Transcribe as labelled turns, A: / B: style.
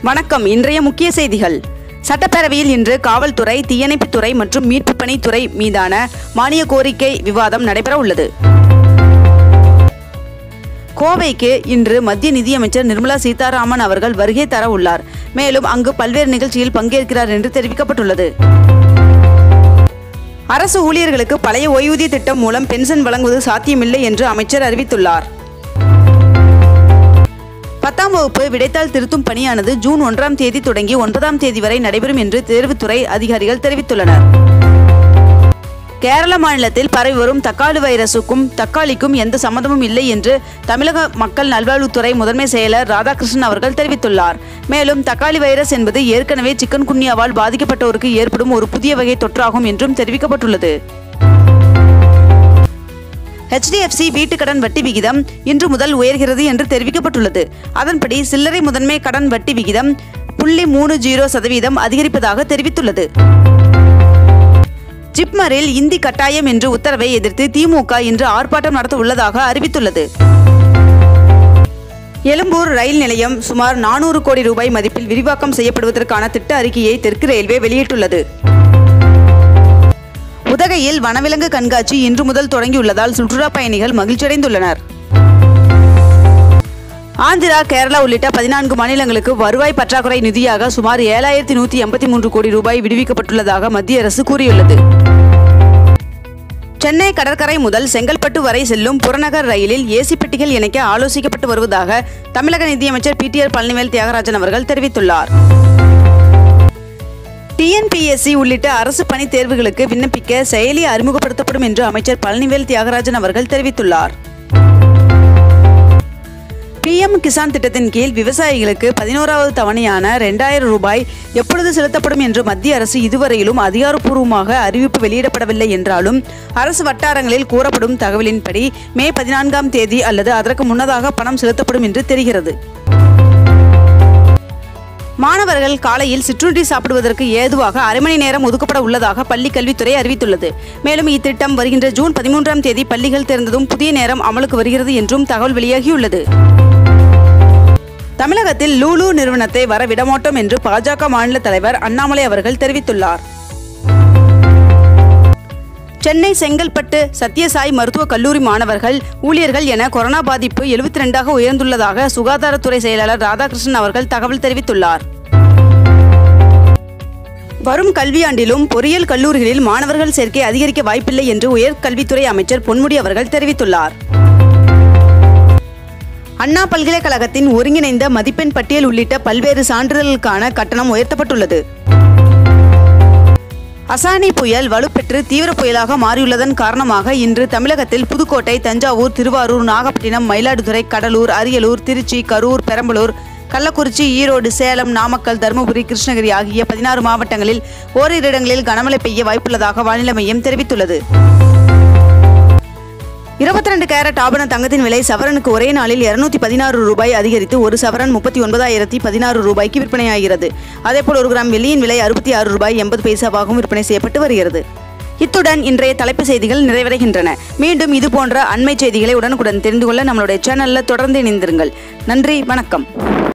A: வணக்கம் இன்றைய முக்கிய செய்திகள் சட்டப்பேரவையில் இன்று காவல்துறை தீயணைப்புத்துறை மற்றும் மீட்புப் பணித்துறை மீதான மானிய கோரிக்கை விவாதம் நடைபெற உள்ளது கோவைக்கு இன்று மத்திய நிதியமைச்சர் நிர்மலா சீதாராமன் அவர்கள் வருகை தர உள்ளார் மேலும் அங்கு பல்வேறு நிகழ்ச்சியில் பங்கேற்கிறார் என்று தெரிவிக்கப்பட்டுள்ளது அரசு ஊழியர்களுக்கு பழைய ஓய்வூதிய திட்டம் மூலம் பென்ஷன் வழங்குவது சாத்தியமில்லை என்று அமைச்சர் அறிவித்துள்ளார் பத்தாம் வகுப்பு விடைத்தாள் திருத்தும் பணியானது ஜூன் ஒன்றாம் தேதி தொடங்கி ஒன்பதாம் தேதி வரை நடைபெறும் என்று தேர்வுத்துறை அதிகாரிகள் தெரிவித்துள்ளனர் கேரள மாநிலத்தில் பரவி வரும் தக்காளி வைரசுக்கும் தக்காளிக்கும் எந்த சம்மந்தமும் இல்லை என்று தமிழக மக்கள் நல்வாழ்வுத்துறை முதன்மை செயலர் ராதாகிருஷ்ணன் அவர்கள் தெரிவித்துள்ளார் மேலும் தக்காளி வைரஸ் என்பது ஏற்கனவே சிக்கன் குன்னியாவால் பாதிக்கப்பட்டோருக்கு ஏற்படும் ஒரு புதிய வகை தொற்றாகும் என்றும் தெரிவிக்கப்பட்டுள்ளது ஹெச்டிஎஃப்சி வீட்டு கடன் வட்டி விகிதம் இன்று முதல் உயர்கிறது என்று தெரிவிக்கப்பட்டுள்ளது அதன்படி சில்லறை முதன்மை கடன் வட்டி விகிதம் புள்ளி மூணு ஜீரோ சதவீதம் அதிகரிப்பதாக தெரிவித்துள்ளது ஜிப்மரில் இந்தி கட்டாயம் என்று உத்தரவை எதிர்த்து திமுக இன்று ஆர்ப்பாட்டம் நடத்த உள்ளதாக அறிவித்துள்ளது எழும்பூர் ரயில் நிலையம் சுமார் நானூறு கோடி ரூபாய் மதிப்பில் விரிவாக்கம் செய்யப்படுவதற்கான திட்ட அறிக்கையை தெற்கு ரயில்வே வெளியிட்டுள்ளது உதகையில் வனவிலங்கு கண்காட்சி இன்று முதல் தொடங்கியுள்ளதால் சுற்றுலா பயணிகள் மகிழ்ச்சியடைந்துள்ளனர் ஆந்திரா கேரளா உள்ளிட்ட பதினான்கு மாநிலங்களுக்கு வருவாய் பற்றாக்குறை நிதியாக சுமார் ஏழாயிரத்தி நூற்றி எண்பத்தி மூன்று கோடி ரூபாய் விடுவிக்கப்பட்டுள்ளதாக மத்திய அரசு கூறியுள்ளது சென்னை கடற்கரை முதல் செங்கல்பட்டு வரை செல்லும் புறநகர் ரயிலில் ஏசி பெட்டிகள் இணைக்க ஆலோசிக்கப்பட்டு வருவதாக தமிழக நிதியமைச்சர் பிடிஆர் பழனிவேல் தியாகராஜன் அவர்கள் தெரிவித்துள்ளார் டிஎன்பிஎஸ்சி உள்ளிட்ட அரசு பணி தேர்வுகளுக்கு விண்ணப்பிக்க செயலி அறிமுகப்படுத்தப்படும் என்று அமைச்சர் பழனிவேல் தியாகராஜன் அவர்கள் தெரிவித்துள்ளார் பிஎம் கிசான் திட்டத்தின் கீழ் விவசாயிகளுக்கு பதினோராவது தவணையான ரெண்டாயிரம் ரூபாய் எப்பொழுது செலுத்தப்படும் என்று மத்திய அரசு இதுவரையிலும் அதிகாரப்பூர்வமாக அறிவிப்பு வெளியிடப்படவில்லை என்றாலும் அரசு வட்டாரங்களில் கூறப்படும் தகவலின்படி மே பதினான்காம் தேதி அல்லது அதற்கு முன்னதாக பணம் செலுத்தப்படும் என்று தெரிகிறது மாணவர்கள் காலையில் சிற்றுண்டி சாப்பிடுவதற்கு ஏதுவாக அரை மணி நேரம் ஒதுக்கப்பட உள்ளதாக பள்ளிக் கல்வித்துறை அறிவித்துள்ளது மேலும் இத்திட்டம் வருகின்ற ஜூன் பதிமூன்றாம் தேதி பள்ளிகள் திறந்ததும் புதிய நேரம் அமலுக்கு வருகிறது என்றும் தகவல் வெளியாகியுள்ளது தமிழகத்தில் லூலு நிறுவனத்தை வர விடமாட்டோம் என்று பாஜக மாநில தலைவர் அண்ணாமலை அவர்கள் தெரிவித்துள்ளார் சென்னை செங்கல்பட்டு சத்யசாய் மருத்துவக் கல்லூரி மாணவர்கள் ஊழியர்கள் என கொரோனா பாதிப்பு எழுபத்தி ரெண்டாக உயர்ந்துள்ளதாக சுகாதாரத்துறை செயலாளர் ராதாகிருஷ்ணன் அவர்கள் தகவல் தெரிவித்துள்ளார் வரும் கல்வியாண்டிலும் பொறியியல் கல்லூரிகளில் மாணவர்கள் சேர்க்கை அதிகரிக்க வாய்ப்பில்லை என்று உயர்கல்வித்துறை அமைச்சர் பொன்முடி அவர்கள் தெரிவித்துள்ளார் அண்ணா பல்கலைக்கழகத்தின் ஒருங்கிணைந்த மதிப்பெண் பட்டியல் உள்ளிட்ட பல்வேறு சான்றிதழ்களுக்கான கட்டணம் உயர்த்தப்பட்டுள்ளது அசானி புயல் வலுப்பெற்று தீவிர புயலாக மாறியுள்ளதன் காரணமாக இன்று தமிழகத்தில் புதுக்கோட்டை தஞ்சாவூர் திருவாரூர் நாகப்பட்டினம் மயிலாடுதுறை கடலூர் அரியலூர் திருச்சி கரூர் பெரம்பலூர் கள்ளக்குறிச்சி ஈரோடு சேலம் நாமக்கல் தருமபுரி கிருஷ்ணகிரி ஆகிய பதினாறு மாவட்டங்களில் ஓரிரு இடங்களில் கனமழை பெய்ய வாய்ப்புள்ளதாக வானிலை மையம் தெரிவித்துள்ளது இருபத்தி ரெண்டு கேரட் ஆபண தங்கத்தின் விலை சவரனுக்கு ஒரே நாளில் இருநூத்தி பதினாறு ரூபாய் அதிகரித்து ஒரு சவரன் முப்பத்தி ஒன்பதாயிரத்தி பதினாறு ரூபாய்க்கு விற்பனையாகிறது அதேபோல் ஒரு கிராம் வெள்ளியின் விலை அறுபத்தி ஆறு ரூபாய் எண்பது பைசாவாகவும் விற்பனை செய்யப்பட்டு வருகிறது இத்துடன் இன்றைய தலைப்பு செய்திகள் நிறைவடைகின்றன மீண்டும் இது போன்ற அண்மை செய்திகளை உடனுக்குடன் தெரிந்து கொள்ள நம்மளுடைய சேனலில் தொடர்ந்து இணைந்திருங்கள் நன்றி வணக்கம்